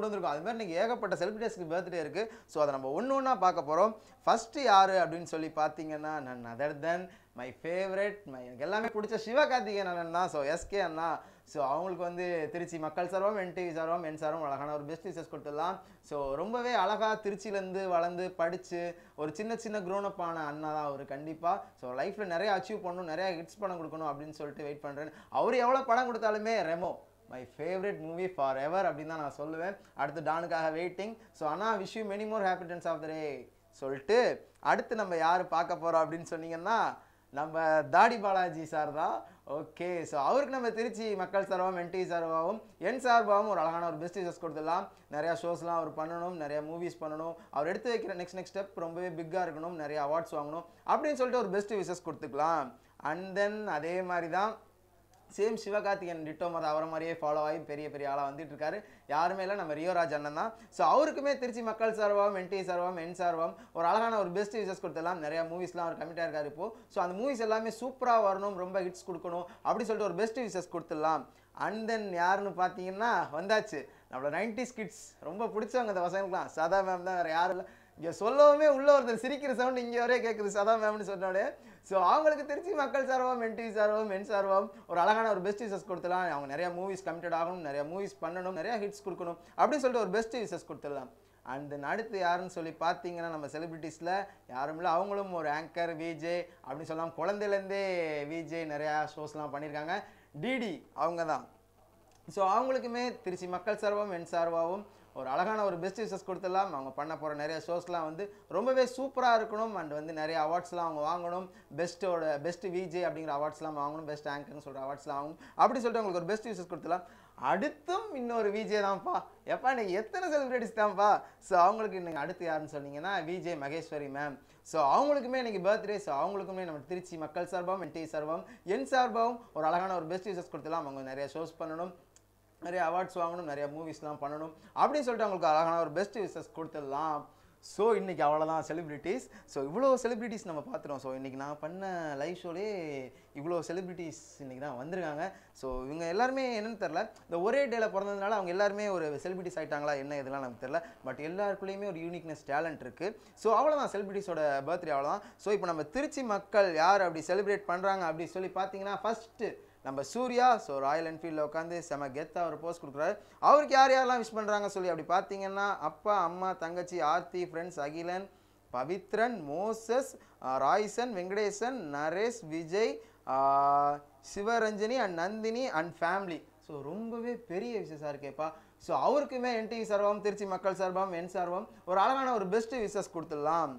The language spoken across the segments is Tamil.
கொண்டு வந்திருக்கோம் அது மாதிரி நீங்கள் ஏகப்பட்ட செலிபிரிட்டிஸ்க்கு பர்த்டே இருக்குது ஸோ அதை நம்ம ஒன்று ஒன்றா பார்க்க போகிறோம் ஃபஸ்ட்டு யார் அப்படின்னு சொல்லி பார்த்தீங்கன்னா நான் other then my favourite my எனக்கு எல்லாமே பிடிச்ச சிவகார்த்திகேயன் அண்ணன் தான் ஸோ எஸ்கே அண்ணா ஸோ அவங்களுக்கு வந்து திருச்சி மக்கள் சார்பம் என்டிவி சார்பம் என் சார்பம் அழகான ஒரு பெஸ்ட் விசஸ் கொடுத்துடலாம் ஸோ ரொம்பவே அழகாக திருச்சியிலேருந்து வளர்ந்து படித்து ஒரு சின்ன சின்ன க்ரோனப் ஆன அண்ணா தான் அவர் கண்டிப்பாக ஸோ லைஃப்பில் நிறைய அச்சீவ் பண்ணணும் நிறைய ஹிட்ஸ் படம் கொடுக்கணும் அப்படின்னு சொல்லிட்டு வெயிட் பண்ணுறேன் அவர் எவ்வளோ படம் கொடுத்தாலுமே Remo my favourite movie for ever அப்படின்னு தான் நான் சொல்லுவேன் அடுத்து டானுக்காக வெயிட்டிங் ஸோ அண்ணா wish you many more happy returns of the day சொல்லிட்டு அடுத்து நம்ம யார் பார்க்க போகிறோம் அப்படின்னு சொன்னீங்கன்னா நம்ம தாடி பாலாஜி சார் தான் ஓகே ஸோ அவருக்கு நம்ம திருச்சி மக்கள் சார்பாகவும் என்டி சார்பாகவும் என் சார்பாகவும் ஒரு அழகான ஒரு பெஸ்ட் விஷஸ் கொடுத்துடலாம் நிறையா ஷோஸ்லாம் அவர் பண்ணணும் நிறைய மூவிஸ் பண்ணணும் அவர் எடுத்து வைக்கிற நெக்ஸ்ட் நெக்ஸ்ட் ஸ்டெப் ரொம்பவே பிக்காக இருக்கணும் நிறைய அவார்ட்ஸ் வாங்கணும் அப்படின்னு சொல்லிட்டு ஒரு பெஸ்ட் விஷஸ் கொடுத்துக்கலாம் அண்ட் தென் அதே மாதிரி தான் சேம் சிவகார்த்திகேயன் டிட்டோ மத அவரை மாதிரியே ஃபாலோ ஆகி பெரிய பெரிய ஆளாக வந்துட்டு இருக்காரு யாருமே இல்லை நம்ம ரியோராஜ் அண்ணன் தான் ஸோ அவருக்குமே திருச்சி மக்கள் சார்பாகவும் என்டி சார்பாகவும் என் சார்பாகவும் ஒரு அழகான ஒரு பெஸ்ட் விஷஸ் கொடுத்துடலாம் நிறைய மூவிஸ்லாம் அவர் கமிட்டாக இருக்காரு இப்போ ஸோ அந்த மூவிஸ் எல்லாமே சூப்பராக வரணும் ரொம்ப ஹிட்ஸ் கொடுக்கணும் அப்படி சொல்லிட்டு ஒரு பெஸ்ட் விஷஸ் கொடுத்துடலாம் அண்ட் தென் யாருன்னு பார்த்தீங்கன்னா வந்தாச்சு நம்மளோட நைன்டி கிட்ஸ் ரொம்ப பிடிச்சவங்க இந்த பசங்களுக்குலாம் சதா மேம் தான் வேறு யாரும் இல்லை இங்கே சொல்லவுமே உள்ள ஒருத்தர் சிரிக்கிற சவுண்ட் இங்கே வரையே கேட்குது சதா மேம்னு சொன்னோடனே ஸோ அவங்களுக்கு திருச்சி மக்கள் சார்பாகவும் என்டி சார்பாகவும் மென் சார்பாகவும் ஒரு அழகான ஒரு பெஸ்ட் விசஸ் கொடுத்துலாம் அவங்க நிறைய மூவிஸ் கமிட்டட் ஆகணும் நிறைய மூவிஸ் பண்ணணும் நிறைய ஹிட்ஸ் கொடுக்கணும் அப்படின்னு சொல்லிட்டு ஒரு பெஸ்ட் விசஸ் கொடுத்துடலாம் அண்ட் தென் அடுத்து யாருன்னு சொல்லி பார்த்தீங்கன்னா நம்ம செலிபிரிட்டிஸில் யாரும் இல்லை அவங்களும் ஒரு ஆங்கர் விஜே அப்படின்னு சொல்லலாம் குழந்தையிலேருந்தே விஜே நிறையா ஷோஸ்லாம் பண்ணியிருக்காங்க டிடி அவங்க தான் ஸோ அவங்களுக்குமே திருச்சி மக்கள் சார்பாகவும் என் சார்பாகவும் ஒரு அழகான ஒரு பெஸ்ட் விஷஸ் கொடுத்துடலாம் அவங்க பண்ண போகிற நிறைய ஷோஸ்லாம் வந்து ரொம்பவே சூப்பராக இருக்கணும் அண்ட் வந்து நிறைய அவார்ட்ஸ்லாம் அவங்க வாங்கணும் பெஸ்ட்டோட பெஸ்ட் விஜே அப்படிங்கிற அவார்ட்ஸ்லாம் வாங்கணும் பெஸ்ட் ஆங்கர்னு சொல்கிற அவார்ட்ஸ்லாம் வாங்கணும் அப்படி சொல்லிட்டு அவங்களுக்கு ஒரு பெஸ்ட் விஷஸ் கொடுத்துடலாம் அடுத்தும் இன்னொரு விஜே தான்ப்பா எப்பா நீங்கள் எத்தனை செலிபிரிட்டிஸ் தான்ப்பா ஸோ அவங்களுக்கு இன்னைக்கு அடுத்து யாருன்னு சொன்னீங்கன்னா விஜே மகேஸ்வரி மேம் ஸோ அவங்களுக்குமே இன்னைக்கு பர்த்டே ஸோ அவங்களுக்குமே நம்ம திருச்சி மக்கள் சார்பாகவும் என் டி சார்பாகவும் என் சார்பாகவும் ஒரு அழகான ஒரு பெஸ்ட் விஷஸ் கொடுத்துடலாம் அவங்க நிறைய ஷோஸ் பண்ணணும் நிறைய அவார்ட்ஸ் வாங்கணும் நிறைய மூவிஸ்லாம் பண்ணணும் அப்படின்னு சொல்லிட்டு அவங்களுக்கு அழகான ஒரு பெஸ்ட் விஷஸ் கொடுத்துடலாம் ஸோ இன்றைக்கி அவ்வளோதான் செலிபிரிட்டிஸ் ஸோ இவ்வளோ செலிபிரிட்டிஸ் நம்ம பார்த்துறோம் ஸோ இன்றைக்கி நான் பண்ண லைவ் ஷோலே இவ்வளோ செலிபிரிட்டிஸ் இன்றைக்கி தான் வந்திருக்காங்க ஸோ இவங்க எல்லாருமே என்னன்னு தெரில இந்த ஒரே டேல பிறந்ததுனால அவங்க எல்லாருமே ஒரு செலிபிரிட்டிஸ் ஆயிட்டாங்களா என்ன இதெல்லாம் நமக்கு தெரில பட் எல்லாருக்குள்ளேயுமே ஒரு யூனிக்னஸ் டேலண்ட் இருக்குது ஸோ அவ்வளோதான் செலிபிரிட்டிஸோட பர்த்டே அவ்வளோதான் ஸோ இப்போ நம்ம திருச்சி மக்கள் யார் அப்படி செலிப்ரேட் பண்ணுறாங்க அப்படி சொல்லி பார்த்தீங்கன்னா ஃபஸ்ட்டு நம்ம சூர்யா ஸோ ராயல் என்ஃபீல்டில் உட்காந்து செம கெத்தாக ஒரு போஸ்ட் கொடுக்குறாரு அவருக்கு யார் யாரெல்லாம் விஷ் பண்ணுறாங்க சொல்லி அப்படி பார்த்தீங்கன்னா அப்பா அம்மா தங்கச்சி Aarthi friends Akilan Pavithran Moses ah Raisan Venkatesan Naresh Vijay ah Sivaranjani and Nandhini and family so ரொம்பவே பெரிய விஷயஸாக இருக்கேப்பா ஸோ அவருக்குமே என்டிவி சார்பாகவும் திருச்சி மக்கள் சார்பாகவும் என் சார்பாகவும் ஒரு அழகான ஒரு பெஸ்ட் விஷஸ் கொடுத்துடலாம்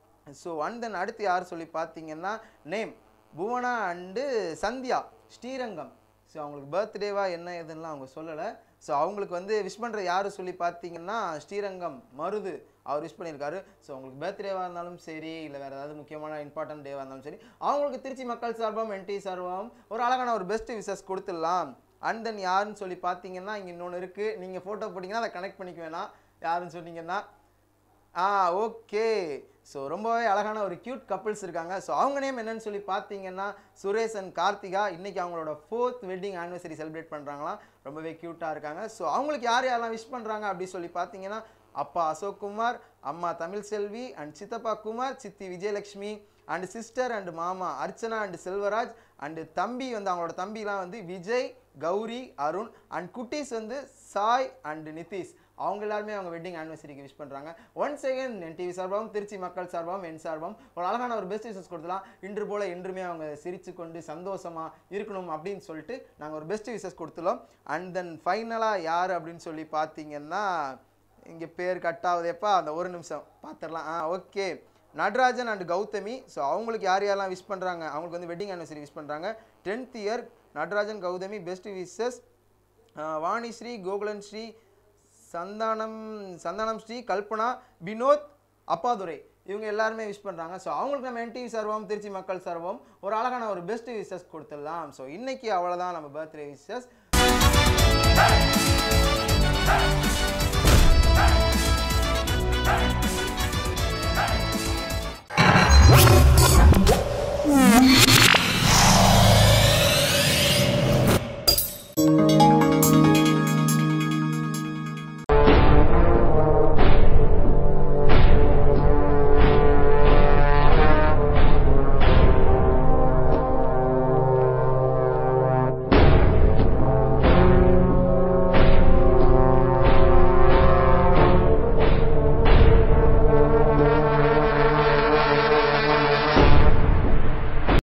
ஸோ அண்ட் தென் அடுத்து யார் சொல்லி பார்த்தீங்கன்னா name Bhuvana and Sandhya Srirangam so அவங்களுக்கு பர்த்டேவா என்ன எதுன்னெலாம் அவங்க சொல்லலை ஸோ அவங்களுக்கு வந்து விஷ் பண்ணுற யார் சொல்லி பார்த்தீங்கன்னா ஸ்ரீரங்கம் மருது அவர் விஷ் பண்ணியிருக்காரு ஸோ அவங்களுக்கு பர்த்டேவாக இருந்தாலும் சரி இல்லை வேறு ஏதாவது முக்கியமான இம்பார்ட்டன்ட் டேவாக இருந்தாலும் சரி அவங்களுக்கு திருச்சி மக்கள் சார்பாகவும் என்டி சார்பாகவும் ஒரு அழகான ஒரு பெஸ்ட் விஷஸ் கொடுத்துடலாம் அண்ட் தென் யாருன்னு சொல்லி பார்த்தீங்கன்னா இங்கே இன்னொன்று இருக்குது நீங்கள் ஃபோட்டோ போட்டிங்கன்னா அதை கனெக்ட் பண்ணிக்க வேணாம் யாருன்னு சொன்னீங்கன்னா ஆ ஓகே ஸோ ரொம்பவே அழகான ஒரு க்யூட் கப்பிள்ஸ் இருக்காங்க ஸோ அவங்க நேம் என்னன்னு சொல்லி பார்த்தீங்கன்னா சுரேஷ் அண்ட் கார்த்திகா இன்னைக்கு அவங்களோட ஃபோர்த் வெட்டிங் ஆனிவர்சரி செலிப்ரேட் பண்ணுறாங்களாம் ரொம்பவே க்யூட்டாக இருக்காங்க ஸோ அவங்களுக்கு யார் யாரெல்லாம் விஷ் பண்ணுறாங்க அப்படி சொல்லி பார்த்தீங்கன்னா அப்பா அசோக் குமார் அம்மா தமிழ் செல்வி அண்ட் சித்தப்பா குமார் சித்தி விஜயலட்சுமி அண்ட் சிஸ்டர் அண்ட் மாமா அர்ச்சனா அண்ட் செல்வராஜ் அண்டு தம்பி வந்து அவங்களோட தம்பிலாம் வந்து விஜய் கௌரி அருண் அண்ட் குட்டீஸ் வந்து சாய் அண்ட் நிதிஷ் அவங்க எல்லாருமே அவங்க வெட்டிங் ஆனிவர்சரிக்கு விஷ் பண்ணுறாங்க ஒன்ஸ் அகேன் என் டிவி சார்பாகவும் திருச்சி மக்கள் சார்பாகவும் என் சார்பாகவும் ஒரு அழகான ஒரு பெஸ்ட் விஷஸ் கொடுக்கலாம் இன்று போல என்றுமே அவங்க சிரித்து கொண்டு சந்தோஷமாக இருக்கணும் அப்படின்னு சொல்லிட்டு நாங்கள் ஒரு பெஸ்ட் விஷஸ் கொடுத்துள்ளோம் அண்ட் தென் ஃபைனலாக யார் அப்படின்னு சொல்லி பார்த்தீங்கன்னா இங்கே பேர் கட் ஆகுதேப்பா அந்த ஒரு நிமிஷம் பார்த்துடலாம் ah okay Natarajan and Gowthami so அவங்களுக்கு யார் யாரெல்லாம் விஷ் பண்ணுறாங்க அவங்களுக்கு வந்து வெட்டிங் ஆனிவர்சரி விஷ் பண்ணுறாங்க tenth year Natarajan Gowthami best wishes Vanishree Gokulan Sri Santhanam Santhanam Sri Kalpana Vinoth Appadurai இவங்க எல்லாருமே விஷ் பண்ணுறாங்க ஸோ அவங்களுக்கு நம்ம என்டிவி சர்வம் திருச்சி மக்கள் சர்வம் ஒரு அழகான ஒரு பெஸ்ட் விஷஸ் கொடுத்துடலாம் ஸோ இன்னைக்கு அவ்வளோதான் நம்ம பர்த்டே விஷஸ்